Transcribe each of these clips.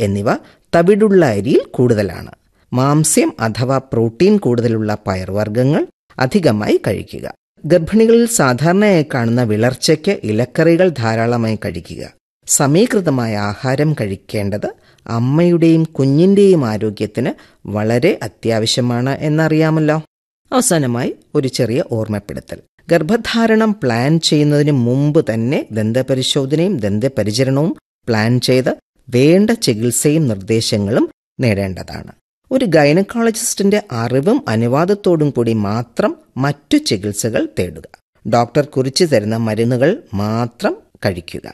എന്നിവ തവിടുള്ള അരിയിൽ കൂടുതലാണ് മാംസ്യം അഥവാ പ്രോട്ടീൻ കൂടുതലുള്ള പയർവർഗ്ഗങ്ങൾ അധികമായി കഴിക്കുക ഗർഭിണികളിൽ സാധാരണയായി കാണുന്ന വിളർച്ചയ്ക്ക് ഇലക്കറികൾ ധാരാളമായി കഴിക്കുക സമീകൃതമായ ആഹാരം കഴിക്കേണ്ടത് അമ്മയുടെയും കുഞ്ഞിൻ്റെയും ആരോഗ്യത്തിന് വളരെ അത്യാവശ്യമാണ് എന്നറിയാമല്ലോ അവസാനമായി ഒരു ചെറിയ ഓർമ്മപ്പെടുത്തൽ ഗർഭധാരണം പ്ലാൻ ചെയ്യുന്നതിന് മുമ്പ് തന്നെ ദന്തപരിശോധനയും ദന്തപരിചരണവും പ്ലാൻ ചെയ്ത് വേണ്ട ചികിത്സയും നിർദ്ദേശങ്ങളും നേടേണ്ടതാണ് ഒരു ഗൈനക്കോളജിസ്റ്റിന്റെ അറിവും അനുവാദത്തോടും കൂടി മാത്രം മറ്റു ചികിത്സകൾ തേടുക ഡോക്ടർ കുറിച്ചു തരുന്ന മരുന്നുകൾ മാത്രം കഴിക്കുക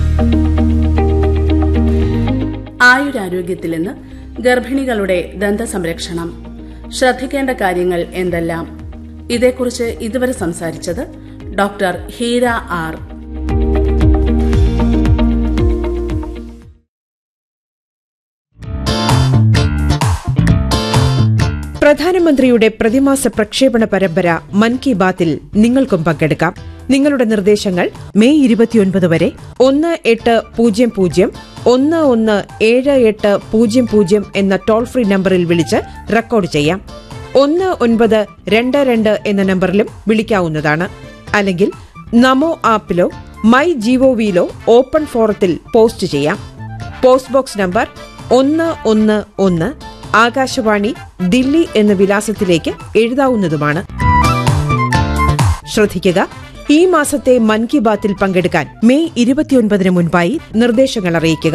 ആയുരാരോഗ്യത്തിൽ നിന്ന് ഗർഭിണികളുടെ ദന്തസംരക്ഷണം ശ്രദ്ധിക്കേണ്ട കാര്യങ്ങൾ എന്തെല്ലാം ഇതേക്കുറിച്ച് ഇതുവരെ സംസാരിച്ചത് ഡോക്ടർ ഹീര ആർ പ്രധാനമന്ത്രിയുടെ പ്രതിമാസ പ്രക്ഷേപണ പരമ്പര മൻ കി ബാത്തിൽ നിങ്ങൾക്കും പങ്കെടുക്കാം നിങ്ങളുടെ നിർദ്ദേശങ്ങൾ മെയ് ഇരുപത്തിയൊൻപത് വരെ ഒന്ന് എട്ട് പൂജ്യം പൂജ്യം ഒന്ന് ഒന്ന് ഏഴ് എട്ട് പൂജ്യം പൂജ്യം എന്ന ടോൾ ഫ്രീ നമ്പറിൽ വിളിച്ച് റെക്കോർഡ് ചെയ്യാം ഒന്ന് ഒൻപത് രണ്ട് രണ്ട് എന്ന നമ്പറിലും വിളിക്കാവുന്നതാണ് അല്ലെങ്കിൽ നമോ ആപ്പിലോ മൈ ജിഒവിയിലോ ഓപ്പൺ ഫോറത്തിൽ പോസ്റ്റ് ചെയ്യാം പോസ്റ്റ് ബോക്സ് നമ്പർ ഒന്ന് ഒന്ന് ഒന്ന് ആകാശവാണി ദില്ലി എന്ന വിലാസത്തിലേക്ക് എഴുതാവുന്നതുമാണ് ശ്രദ്ധിക്കുക ഈ മാസത്തെ മൻ കി ബാത്തിൽ പങ്കെടുക്കാൻ മെയ് ഇരുപത്തിയൊൻപതിന് മുൻപായി നിർദ്ദേശങ്ങൾ അറിയിക്കുക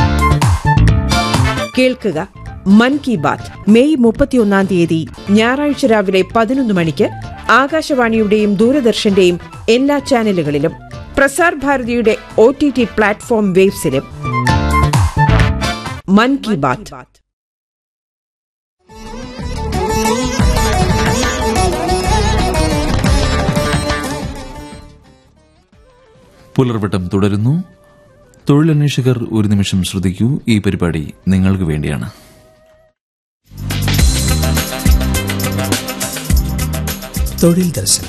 കേൾക്കുക മൻ കി ബാത്ത് മെയ് മുപ്പത്തിയൊന്നാം തീയതി ഞായറാഴ്ച രാവിലെ പതിനൊന്ന് മണിക്ക് ആകാശവാണിയുടെയും ദൂരദർശന്റെയും എല്ലാ ചാനലുകളിലും പ്രസാർ ഭാരതിയുടെ ഒ ടി ടി പ്ലാറ്റ്ഫോം വേബ്സിലും മൻ കി ബാത്ത് പുലർവട്ടം തുടരുന്നു തൊഴിലന്വേഷകർ ഒരു നിമിഷം ശ്രദ്ധിക്കൂ ഈ പരിപാടി നിങ്ങൾക്ക് വേണ്ടിയാണ് തൊഴിൽ ദർശനം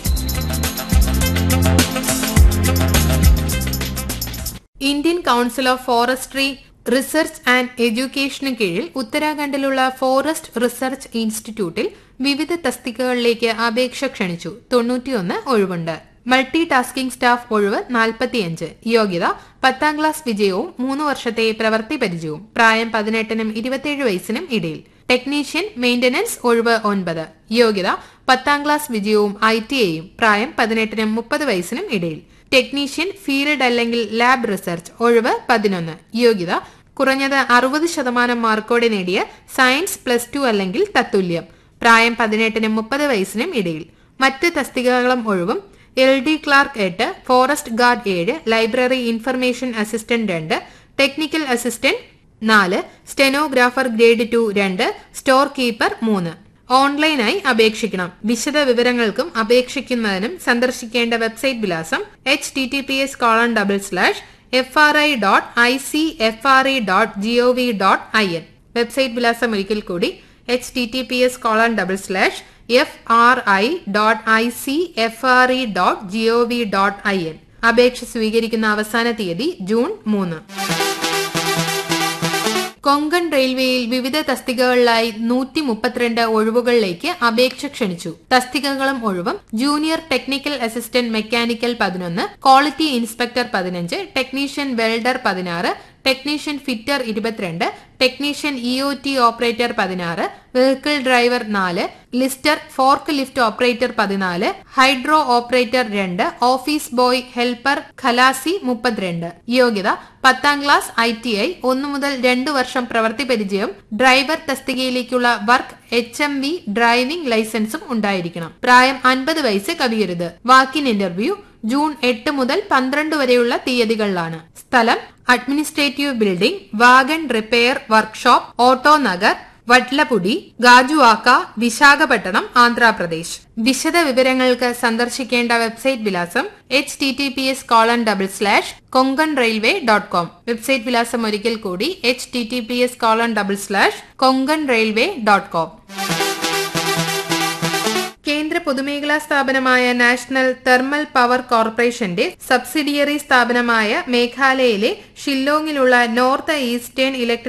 Indian council of forestry research and എഡ്യൂക്കേഷന് കീഴിൽ ഉത്തരാഖണ്ഡിലുള്ള ഫോറസ്റ്റ് റിസർച്ച് ഇൻസ്റ്റിറ്റ്യൂട്ടിൽ വിവിധ തസ്തികകളിലേക്ക് അപേക്ഷ ക്ഷണിച്ചു തൊണ്ണൂറ്റിയൊന്ന് ഒഴിവുണ്ട് മൾട്ടി ടാസ്കിംഗ് സ്റ്റാഫ് ഒഴിവ് നാൽപ്പത്തിയഞ്ച് യോഗ്യത പത്താം ക്ലാസ് വിജയവും മൂന്ന് വർഷത്തെ പ്രവൃത്തി പരിചയവും പ്രായം പതിനെട്ടിനും ഇരുപത്തിയേഴ് വയസ്സിനും ഇടയിൽ ടെക്നീഷ്യൻ മെയിന്റനൻസ് ഒഴിവ് ഒൻപത് യോഗ്യത പത്താം ക്ലാസ് വിജയവും ഐ ടി ഐയും പ്രായം പതിനെട്ടിനും മുപ്പത് വയസ്സിനും ഇടയിൽ ടെക്നീഷ്യൻ ഫീൽഡ് അല്ലെങ്കിൽ ലാബ് റിസർച്ച് ഒഴിവ് പതിനൊന്ന് യോഗ്യത കുറഞ്ഞത് അറുപത് ശതമാനം മാർക്കോടെ നേടിയ സയൻസ് പ്ലസ് ടു അല്ലെങ്കിൽ തത്തുല്യം പ്രായം പതിനെട്ടിനും മുപ്പത് വയസ്സിനും ഇടയിൽ മറ്റ് തസ്തികകളും ഒഴിവും എൽ ഡി ക്ലാർക്ക് എട്ട് ഫോറസ്റ്റ് ഗാർഡ് ഏഴ് ലൈബ്രറി ഇൻഫർമേഷൻ അസിസ്റ്റന്റ് രണ്ട് ടെക്നിക്കൽ അസിസ്റ്റന്റ് നാല് സ്റ്റെനോഗ്രാഫർ ഗ്രേഡ് ടു രണ്ട് സ്റ്റോർ കീപ്പർ മൂന്ന് ഓൺലൈനായി അപേക്ഷിക്കണം വിശദ വിവരങ്ങൾക്കും അപേക്ഷിക്കുന്നതിനും സന്ദർശിക്കേണ്ട വെബ്സൈറ്റ് വിലാസം H T T P S colon double slash F R I dot I C F R E dot G O V dot I N website വിലാസം ഒരിക്കൽ കൂടി H T T P S colon double slash F R I dot I C F R E dot G O V dot I N അപേക്ഷ സ്വീകരിക്കുന്ന അവസാന തീയതി June മൂന്ന് കൊങ്കൺ റെയിൽവേയിൽ വിവിധ തസ്തികകളിലായി നൂറ്റി മുപ്പത്തിരണ്ട് ഒഴിവുകളിലേക്ക് അപേക്ഷ ക്ഷണിച്ചു തസ്തികകളും ഒഴിവും ജൂനിയർ ടെക്നിക്കൽ അസിസ്റ്റന്റ് മെക്കാനിക്കൽ പതിനൊന്ന് ക്വാളിറ്റി ഇൻസ്പെക്ടർ പതിനഞ്ച് ടെക്നീഷ്യൻ വെൽഡർ പതിനാറ് ടെക്നീഷ്യൻ ഫിറ്റർ ഇരുപത്തിരണ്ട് technician E O T operator പതിനാറ് വെഹിക്കിൾ ഡ്രൈവർ നാല് ലിസ്റ്റർ ഫോർക്ക് ലിഫ്റ്റ് ഓപ്പറേറ്റർ പതിനാല് ഹൈഡ്രോ ഓപ്പറേറ്റർ രണ്ട് ഓഫീസ് ബോയ് ഹെൽപ്പർ ഖലാസി മുപ്പത്തിരണ്ട് യോഗ്യത പത്താം ക്ലാസ് ഐ ടി ഐ ഒന്നു മുതൽ രണ്ടു വർഷം പ്രവൃത്തി പരിചയം ഡ്രൈവർ തസ്തികയിലേക്കുള്ള work H M V driving ലൈസൻസും ഉണ്ടായിരിക്കണം പ്രായം അൻപത് വയസ്സ് കവിയരുത് വാക്കിൻ ഇന്റർവ്യൂ ജൂൺ എട്ട് മുതൽ പന്ത്രണ്ട് വരെയുള്ള തീയതികളിലാണ് സ്ഥലം administrative building wagon repair workshop auto Nagar Vadlapudi Gajuwaka Visakhapatnam Andhra Pradesh വിശദ വിവരങ്ങൾക്ക് സന്ദർശിക്കേണ്ട വെബ്സൈറ്റ് വിലാസം H T T P S colon double slash Konkan railway dot com website വിലാസം ഒരിക്കൽ കൂടി H T T P S colon double slash Konkan railway dot com കേന്ദ്ര പൊതുമേഖലാ സ്ഥാപനമായ നാഷണൽ തെർമൽ പവർ കോർപ്പറേഷന്റെ സബ്സിഡിയറി സ്ഥാപനമായ മേഘാലയയിലെ ഷില്ലോങ്ങിലുള്ള നോർത്ത് ഈസ്റ്റേൺ ഇലക്ട്രിക്